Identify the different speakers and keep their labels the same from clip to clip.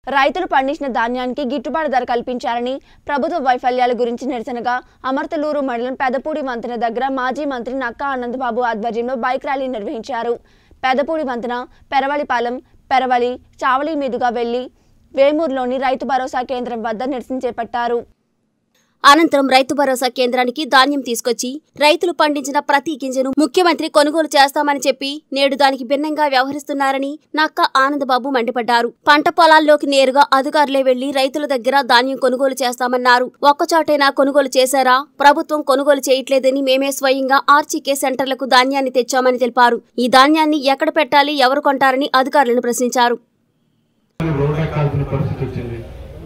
Speaker 1: రైతులు పండించిన ధాన్యానికి గిట్టుబాటు ధర కల్పించాలని ప్రభుత్వ వైఫల్యాల గురించి నిరసనగా అమర్తలూరు మండలం పెదపూడి వంతెన దగ్గర మాజీ మంత్రి నక్కా ఆనందబాబు ఆధ్వర్యంలో బైక్ ర్యాలీ నిర్వహించారు పెదపూడి వంతెన పెరవలిపాలెం పెరవలి చావలి మీదుగా వెళ్లి వేమూరులోని రైతు భరోసా కేంద్రం వద్ద నిరసన చేపట్టారు
Speaker 2: అనంతరం రైతు భరోసా కేంద్రానికి ధాన్యం తీసుకొచ్చి రైతులు పండించిన ప్రతి గింజను ముఖ్యమంత్రి కొనుగోలు చేస్తామని చెప్పి నేడు దానికి భిన్నంగా వ్యవహరిస్తున్నారని నక్క ఆనందబాబు మండిపడ్డారు పంట పొలాల్లోకి నేరుగా అధికారులే వెళ్లి రైతుల దగ్గర ధాన్యం కొనుగోలు చేస్తామన్నారు ఒక్కచోటైనా కొనుగోలు చేశారా ప్రభుత్వం కొనుగోలు చేయట్లేదని మేమే స్వయంగా ఆర్చీకే సెంటర్లకు ధాన్యాన్ని తెచ్చామని తెలిపారు ఈ ధాన్యాన్ని ఎక్కడ పెట్టాలి ఎవరు కొంటారని అధికారులను ప్రశ్నించారు
Speaker 3: రోడ్ ఎక్కాల్సిన పరిస్థితి వచ్చింది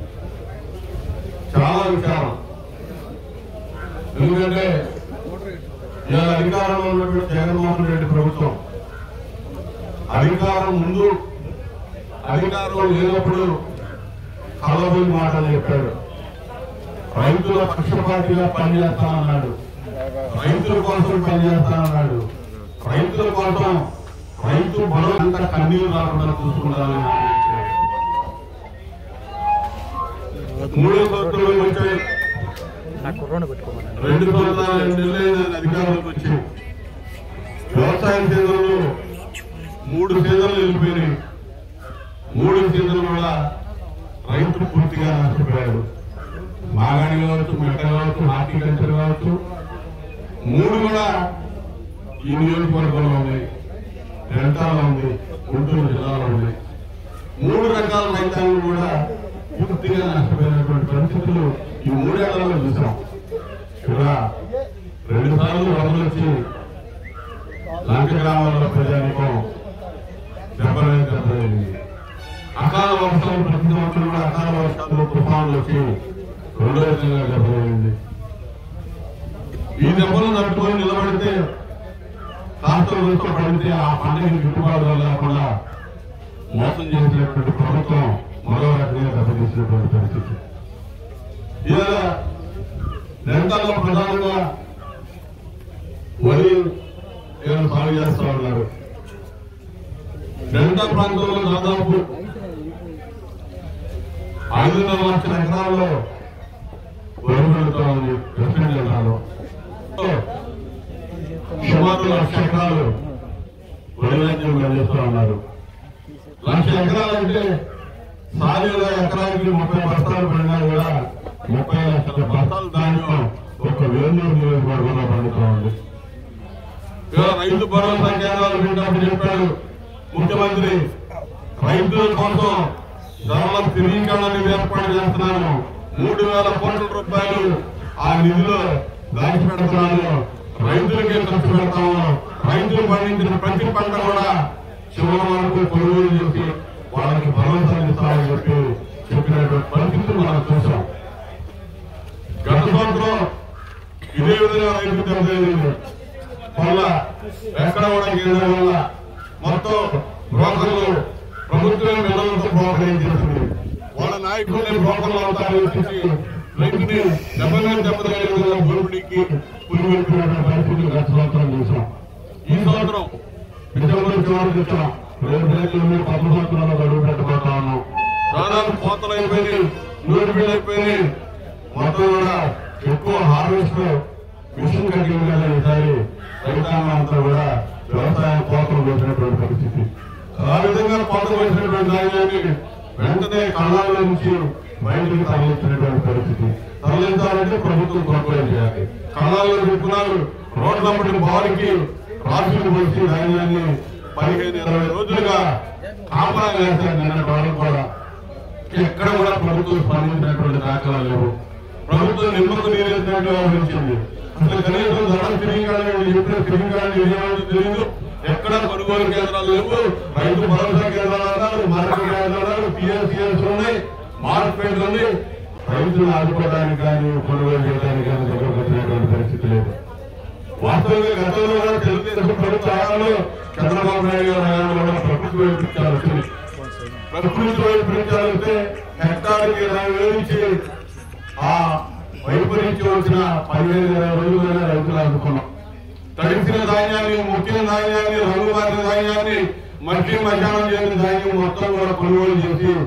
Speaker 3: చాలా విచారం ఎందుకంటే ఇవాళ అధికారంలో ఉన్నటువంటి జగన్మోహన్ రెడ్డి ప్రభుత్వం అధికారం ముందు అధికారంలో లేనప్పుడు కలబోయి మాటలు చెప్పాడు రైతుల పక్షపాతిగా పనిచేస్తానన్నాడు రైతుల కోసం పనిచేస్తానన్నాడు రైతుల కోసం రైతు బలంత కన్నీరు రాకుండా చూసుకుంటానని హామీ ఇచ్చాడు. మూడో సంవత్సరంలో వచ్చాయి రెండు సంవత్సరాలు రెండు నెలలు అధికారంలోకి వచ్చి వ్యవసాయ సీజన్లు మూడు సీజన్లు వెళ్ళిపోయినాయి మూడు సీజన్లు కూడా రైతు పూర్తిగా నష్టపోయాడు మాగాణి కావచ్చు మెట్ట కావచ్చు హార్టికల్చర్ కావచ్చు మూడు కూడా ఈ నియోజకవర్గంలో ఉన్నాయి డెల్టాలో ఉంది గుంటూరు జిల్లాలో ఉంది మూడు రకాల రైతాంగం కూడా పూర్తిగా నష్టపోయినటువంటి పరిస్థితులు ఈ మూడేళ్లలో చూసాం ఇక్కడ రెండు సార్లు వరదలు వచ్చి లంక గ్రామాల్లో ప్రజానికం దెబ్బలేదు దెబ్బలేదు అకాల వర్షాలు ప్రతి సంవత్సరం కూడా అకాల వర్షాలు తుఫాన్లు వచ్చి రెండో విధంగా దెబ్బలేదు ఈ దెబ్బలు తట్టుకొని నిలబడితే రాష్ట్ర ప్రభుత్వం పడితే ఆ పండుగకి గిట్టుబాటు ధర లేకుండా మోసం చేసినటువంటి ప్రభుత్వం మరో రకంగా దెబ్బతీసినటువంటి పరిస్థితి ఇలా నెంటాల్లో ప్రధానంగా వరి ఏమైనా సాగు చేస్తా ఉన్నారు డెల్టా ప్రాంతంలో దాదాపు ఐదున్నర లక్షల ఎకరాల్లో వరి పెడుతూ ఉంది దక్షిణ జిల్లాలో సుమారు లక్ష ఎకరాలు వరి ధాన్యం పండిస్తూ ఉన్నారు లక్ష ఎకరాలంటే సాలీలో ఎకరానికి ముప్పై బస్తాలు పడినా కూడా ముప్పై లక్షల బస్తాలు ధాన్యం ఒక వేలూరు నియోజకవర్గంలో పండుతూ ఉంది ఇవాళ రైతు భరోసా కేంద్రాలు పెట్టామని చెప్పాడు ముఖ్యమంత్రి రైతుల కోసం ధరల స్థిరీకరణ నిధి ఏర్పాటు చేస్తున్నాను మూడు వేల కోట్ల రూపాయలు ఆ నిధిలో దాచిపెడుతున్నాను రైతులకే ఖర్చు పెడతాము రైతులు పండించిన ప్రతి పంట కూడా చివరి వరకు కొనుగోలు చేసి వాళ్ళకి భరోసా ఇస్తామని చెప్పి చెప్పినటువంటి పరిస్థితులు మనం చూసాం గత సంవత్సరం ఇదే విధంగా రైతు దెబ్బతింది వల్ల ఎక్కడ కూడా కేంద్రం వల్ల మొత్తం బ్రోకర్లు ప్రభుత్వమే మిల్లలతో బ్రోకరేజ్ చేసింది వాళ్ళ నాయకులే బ్రోకర్లు అవుతారని చెప్పి రైతుని దెబ్బగా దెబ్బతీయే విధంగా దోపిడీకి పురిపెట్టినటువంటి పరిస్థితులు గత సంవత్సరం చూసాం ఈ సంవత్సరం డిసెంబర్ చివరికి వచ్చాం రేపు రైతులు మీరు కొత్త సంవత్సరంలో గడువు పెట్టబోతా ఉన్నాం దాదాపు కోతలు అయిపోయినాయి నూరు బిల్లు అయిపోయినాయి మొత్తం కూడా ఎక్కువ హార్వెస్ట్ మిషన్ కట్టింగ్ కదా ఈసారి రైతాంగం అంతా కూడా వ్యవసాయం కోతలు వేసినటువంటి పరిస్థితి ఆ విధంగా కోతలు వేసినటువంటి ధాన్యాన్ని వెంటనే కళ్ళాల నుంచి బయటికి తరలించినటువంటి పరిస్థితి తరలించాలంటే ప్రభుత్వం కొనుగోలు చేయాలి కళ్ళాల్లో చెప్తున్నారు రోడ్లప్పటి బారికి రాసులు వచ్చి ధాన్యాన్ని పదిహేను ఇరవై రోజులుగా కాపలా వేశారు నిన్నటి వరకు కూడా ఎక్కడ కూడా ప్రభుత్వం స్పందించినటువంటి దాఖలాలు లేవు ప్రభుత్వం నిమ్మకు నీరేసినట్టు వ్యవహరించింది అసలు కనీసం ధర స్థిరీకరణ ఎప్పుడు స్థిరీకరణ విజయవాడ తెలియదు ఎక్కడ కొనుగోలు కేంద్రాలు లేవు రైతు భరోసా కేంద్రాలు అన్నారు మార్కెట్ కేంద్రాలు పిఎస్సిఎస్ ఉన్నాయి మార్కెట్ ఉంది రైతులు ఆదుకోవడానికి కానీ కొనుగోలు చేయడానికి కానీ దగ్గరకు వచ్చినటువంటి పరిస్థితి లేదు వాస్తవంగా గతంలో కూడా తెలుగుదేశం ప్రభుత్వ హయాంలో చంద్రబాబు నాయుడు గారి హయాంలో కూడా ప్రభుత్వ వైపు వచ్చింది ప్రకృతి వైపరీత్యాలు వస్తే హెక్టార్కి ఇరవై వేలు ఇచ్చి ఆ వైపరీత్యం వచ్చిన పదిహేను ఇరవై రోజులైనా రైతులు ఆదుకున్నాం తడిసిన ధాన్యాన్ని ముక్కిన ధాన్యాన్ని రంగు మారిన ధాన్యాన్ని మట్టి మధ్యాహ్నం చేసిన ధాన్యం మొత్తం కూడా కొనుగోలు చేసి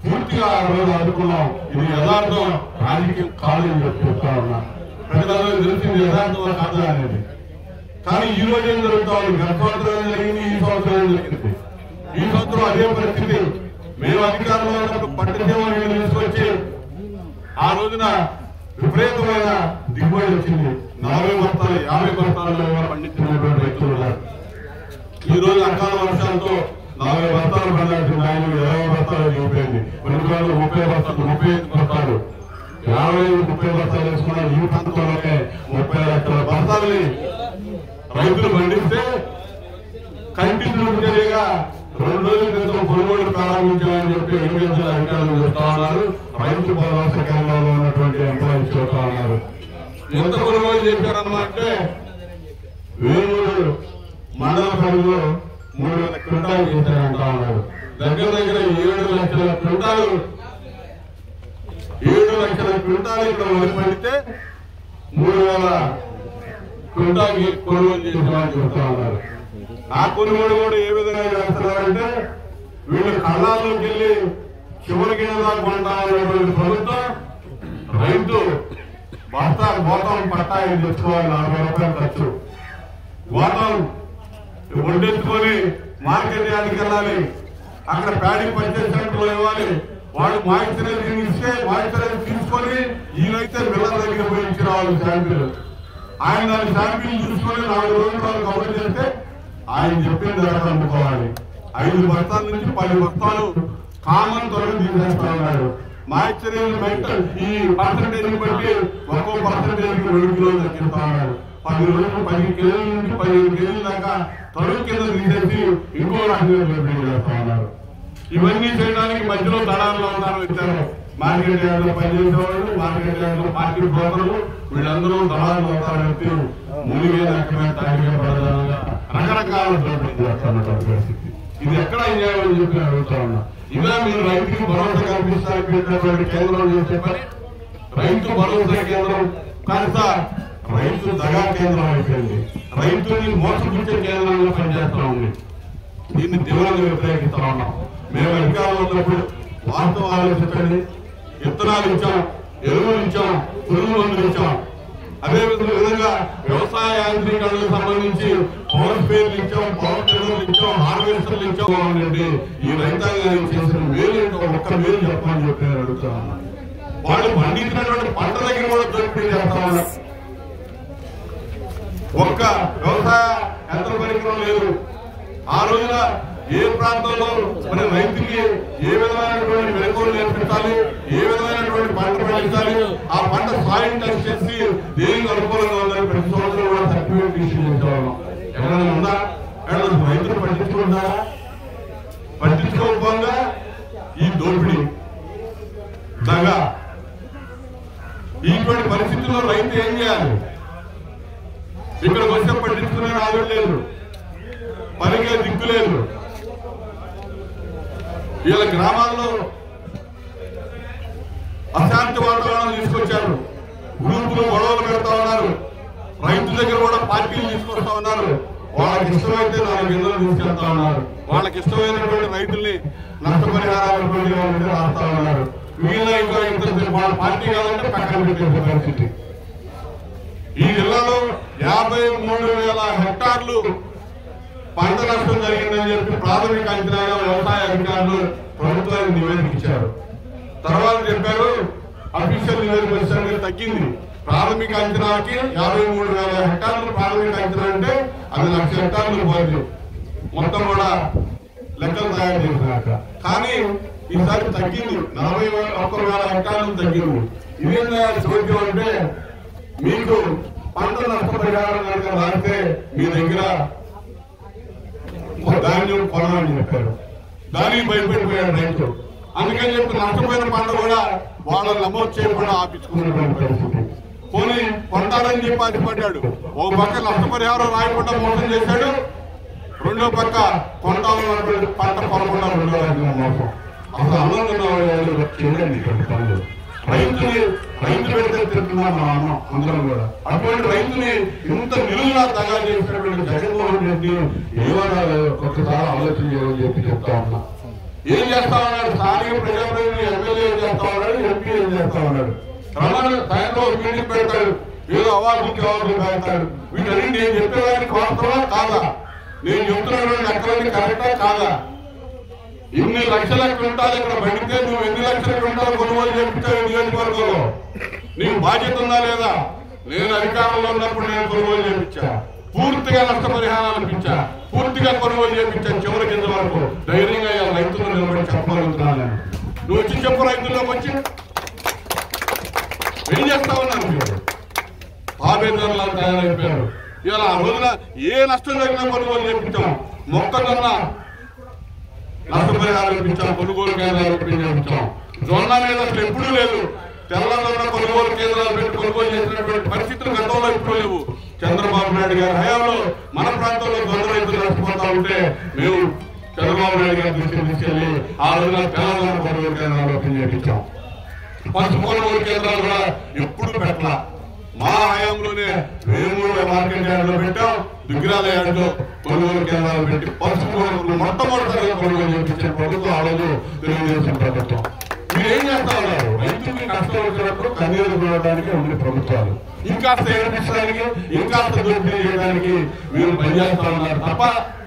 Speaker 3: పూర్తిగా ఆ రోజు ఆదుకున్నాం ఇది యథార్థం రాజకీయం కాదు అని చెప్పి చెప్తా ఉన్నా ప్రజలందరూ తెలిసింది యథార్థం కాదా అనేది కానీ ఈ రోజు ఏం జరుగుతా ఉంది గత సంవత్సరం ఏం జరిగింది ఈ సంవత్సరం ఏం జరిగింది ఈ సంవత్సరం అదే పరిస్థితి మేము అధికారంలో ఉన్నప్పుడు పట్టిసీమ నీళ్లు తీసుకొచ్చి ఆ రోజున విపరీతమైన దిగుబడి వచ్చింది నలభై బస్తాలు యాభై బస్తాల్లో పండించినటువంటి రైతులు ఉన్నారు ఈ రోజు అకాల వర్షాలతో నలభై బస్తాలు పండాల్సిన ఆయన ఇరవై బస్తాలు దిగిపోయింది కొన్ని రోజులు ముప్పై బస్తాలు ముప్పై ఐదు బస్తాలు యాభై ఐదు ముప్పై బస్తాలు వేసుకున్న ఈ ప్రాంతంలోనే ముప్పై లక్షల బస్తాలని రైతులు పండిస్తే కంటిన్యూ చర్యగా రెండు రోజుల క్రితం కొనుగోలు ప్రారంభించామని చెప్పి ఎన్నికల అధికారులు చెప్తా ఉన్నారు రైతు భరోసా కేంద్రంలో ఉన్నటువంటి ఎంప్లాయీస్ చెప్తా ఉన్నారు ఎంత కొనుగోలు చేశారన్నమాట అంటే వేలూరు మండల పరిధిలో మూడు వేల క్వింటాలు చేశారంటా ఉన్నారు దగ్గర దగ్గర ఏడు లక్షల క్వింటాలు ఏడు లక్షల క్వింటాలు ఇక్కడ వదిలి పడితే మూడు వేల క్వింటాల్ కొనుగోలు చేసామని చెప్తా ఉన్నారు ఆ కొనుగోలు కూడా ఏ విధంగా చేస్తున్నారంటే వీళ్ళు కళ్ళాల్లోకి వెళ్ళి చివరికి దాకా కొంటామనేటువంటి ప్రభుత్వం రైతు బస్తా గోతం పట్టా ఇది తెచ్చుకోవాలి నలభై రూపాయలు ఖర్చు గోతం వడ్డెత్తుకొని మార్కెట్ యార్డ్కి వెళ్ళాలి అక్కడ ప్యాడీ పర్చేస్ సెంటర్ లో ఇవ్వాలి వాడు మాయిశ్చరైజింగ్ ఇస్తే మాయిశ్చరైజింగ్ తీసుకొని ఈయనైతే మిల్లర్ దగ్గర పోయి ఇచ్చి రావాలి శాంపిల్ ఆయన దాని శాంపిల్ చూసుకొని నాలుగు రోజులు వాళ్ళు కవర్ చేస్తే ఆయన చెప్పిన ధర అమ్ముకోవాలి ఐదు బస్తాల నుంచి పది బస్తాలు కామన్ ధరలు తీసేస్తా ఉన్నాడు మాయిశ్చరైజ్ మెంటల్ ఈ పర్సంటేజ్ బట్టి ఒక్కో పర్సంటేజ్ రెండు కిలోలు తగ్గిస్తా ఉన్నాడు పది రోజులు పది కేజీల నుంచి పదిహేను కేజీల దాకా తరువు కింద తీసేసి ఇంకో రకంగా పంపిణీ చేస్తా ఉన్నారు ఇవన్నీ చేయడానికి మధ్యలో దళారులు ఉన్నారు ఇద్దరు మార్కెట్ యార్డ్లో పనిచేసేవాళ్ళు మార్కెట్ యార్డ్లో మార్కెట్ బ్రోకర్లు వీళ్ళందరూ దళారులు అవుతారు వ్యక్తి మునిగే రకమైన తాగిన ప్రధానంగా రకరకాల దోపిడీ చేస్తున్నటువంటి పరిస్థితి ఇది ఎక్కడ అన్యాయం అని చెప్పి నేను అడుగుతా ఉన్నా ఇలా మీరు రైతుకి భరోసా కల్పిస్తానికి పెట్టినటువంటి కేంద్రం చేసే పని రైతు భరోసా కేంద్రం కాస్త రైతు దగా కేంద్రం అయిపోయింది రైతుని మోసపుచ్చే కేంద్రంగా పనిచేస్తా ఉంది దీన్ని తీవ్రంగా వ్యతిరేకిస్తా ఉన్నాం మేము అధికారంలో ఉన్నప్పుడు వాస్తవం ఆలోచించండి విత్తనాలు ఇచ్చాం ఎరువులు ఇచ్చాం పురుగు మందులు ఇచ్చాం అదే విధంగా వ్యవసాయ యాంత్రీకరణకు సంబంధించి పవర్ స్పేర్లు ఇచ్చాం పవర్ టిల్లర్లు ఇచ్చాం హార్వెస్టర్లు ఇచ్చాం అనండి ఈ రైతాంగానికి చేసిన మేలు ఏంటో ఒక్క మేలు చెప్పమని చెప్పి నేను అడుగుతా ఉన్నా వాళ్ళు పండించినటువంటి పంట దగ్గర కూడా దోపిడీ చేస్తా ఉన్నారు ఒక్క వ్యవసాయ యంత్ర పరికరం లేదు ఆ రోజున ఏ ప్రాంతంలో మన రైతుకి ఏ విధమైనటువంటి మెలకువలు నేర్పించాలి ఏ విధమైనటువంటి పంట పండించాలి ఆ పంట సాయం టెస్ట్ చేసి దేనికి అనుకూలంగా ఉందని ప్రతి సంవత్సరం కూడా సర్టిఫికేట్ ఇష్యూ చేసేవాళ్ళం ఎక్కడైనా ఉందా ఎక్కడైనా రైతులు పట్టించుకుంటారా పట్టించుకోకపోగా ఈ దోపిడీ దగా ఇటువంటి పరిస్థితుల్లో రైతు ఏం చేయాలి ఇక్కడికి వస్తే పట్టించుకునే ఆవిడ లేదు పనికే దిక్కు లేదు వీళ్ళ గ్రామాల్లో అశాంతి వాతావరణం తీసుకొచ్చారు గ్రూపులు గొడవలు పెడతా ఉన్నారు రైతుల దగ్గర కూడా పార్టీలు తీసుకొస్తా ఉన్నారు వాళ్ళకి ఇష్టమైతే నాలుగు గింజలు తీసుకెళ్తా ఉన్నారు వాళ్ళకి ఇష్టమైనటువంటి రైతుల్ని నష్టపరిహారాలు ఇవ్వాలంటే రాస్తా ఉన్నారు వీళ్ళ ఇంకా ఇంత వాళ్ళ పార్టీ కావాలంటే పక్కన పెట్టేసే పరిస్థితి ఈ జిల్లాలో యాభై మూడు వేల హెక్టార్లు పంట నష్టం జరిగిందని చెప్పి ప్రాథమిక అంచనాగా వ్యవసాయ అధికారులు ప్రభుత్వానికి నివేదిక ఇచ్చారు తర్వాత చెప్పారు అఫీషియల్ నివేదిక వచ్చేసరికి తగ్గింది ప్రాథమిక అంచనాకి యాభై మూడు వేల హెక్టార్లు ప్రాథమిక అంచనా అంటే అది లక్ష హెక్టార్లు పోయింది మొత్తం కూడా లెక్కలు తయారు చేసినాక కానీ ఈసారి తగ్గింది నలభై వేల ఒక్క వేల హెక్టార్లు తగ్గింది ఇదేందా చోద్యం అంటే మీకు పంట నష్టపరిహారం కనుక రాస్తే మీ దగ్గర ధాన్యం కొనాలని చెప్పారు దానికి భయపెట్టిపోయాడు రైతు అందుకని చెప్పి నష్టపోయిన పంట కూడా వాళ్ళు నమోదు చేయకుండా ఆపించుకున్నటువంటి పరిస్థితి పోనీ కొంటారని చెప్పి ఆశపడ్డాడు ఒక పక్క నష్టపరిహారం రాయకుండా మోసం చేశాడు రెండో పక్క కొంటామన్నటువంటి పంట కొనకుండా రెండో రకంగా మోసం అసలు అన్నం చూడండి ఇటువంటి పనులు రైతుని రైతు పెడితే తింటున్నాం మా అన్నం అందరం కూడా అటువంటి రైతుని ఇంత నిలువులా దగా చేసినటువంటి జగన్మోహన్ రెడ్డి ఏమన్నా ఒక్కసారి ఆలోచన చేయమని చెప్పి చెప్తా ఉన్నా ఏం చేస్తా ఉన్నాడు స్థానిక ప్రజాప్రతినిధి ఎమ్మెల్యే ఏం చేస్తా ఉన్నాడు ఎంపీ ఏం చేస్తా ఉన్నాడు రమణ సాయంత్రం ఒక మీటింగ్ పెడతాడు ఏదో అవార్డుకి అవార్డులు పెడతాడు వీటన్ని నేను చెప్పేదానికి వాస్తవా కాదా నేను చెప్తున్నటువంటి ఎక్కడని కరెక్టా కాదా ఇన్ని లక్షల క్వింటాలు ఇక్కడ పడితే నువ్వు ఎన్ని లక్షల క్వింటాలు కొనుగోలు చేపించావు ఈ నియోజకవర్గంలో నీకు బాధ్యత ఉందా లేదా నేను అధికారంలో ఉన్నప్పుడు నేను కొనుగోలు చేపించా పూర్తిగా నష్టపరిహారాలు ఇప్పించా పూర్తిగా కొనుగోలు చేపించా చివరి కింద వరకు ధైర్యంగా ఇలా రైతులు నిలబడి చెప్పగలుగుతున్నాను నేను. నువ్వు వచ్చి చెప్పు రైతుల్లోకి వచ్చి ఏం చేస్తా ఉన్నాను మీరు ఆవేదనలా తయారైపోయారు ఇలా ఆ రోజున ఏ నష్టం జరిగినా కొనుగోలు చేపించాం మొక్కజొన్న నష్టపరిహారం ఇప్పించాం కొనుగోలు కేంద్రాలు ఇప్పించాం జొన్న మీద అసలు ఎప్పుడూ లేదు తెల్లదొన్న కొనుగోలు కేంద్రాలు పెట్టి కొనుగోలు చేసినటువంటి పరిస్థితులు గతంలో ఇప్పుడు లేవు చంద్రబాబు నాయుడు గారి హయాంలో మన ప్రాంతంలో జొన్న రైతులు నష్టపోతా ఉంటే మేము చంద్రబాబు నాయుడు గారి దృష్టికి తీసుకెళ్లి ఆ రోజున తెల్లదొన్న కొనుగోలు కేంద్రాలు ఓపెన్ చేయించాం పసుపు కొనుగోలు కేంద్రాలు కూడా ఎప్పుడు పెట్టలా మా హయాంలోనే వేమూరు మార్కెట్ యార్డులో పెట్టాం దుగ్గిరాల యార్డులో కొనుగోలు కేంద్రాలు పెట్టి పసుపు కొనుగోలు మొట్టమొదటిసారిగా కొనుగోలు చేయించిన ప్రభుత్వం ఆ రోజు తెలుగుదేశం ప్రభుత్వం మీరు ఏం చేస్తా ఉన్నారు రైతులకి కష్టం వచ్చినప్పుడు కన్నీరు చూడడానికి ఉంది ప్రభుత్వాలు ఇంకాస్త ఏడిపించడానికి ఇంకాస్త దోపిడీ చేయడానికి మీరు పనిచేస్తా ఉన్నారు తప్ప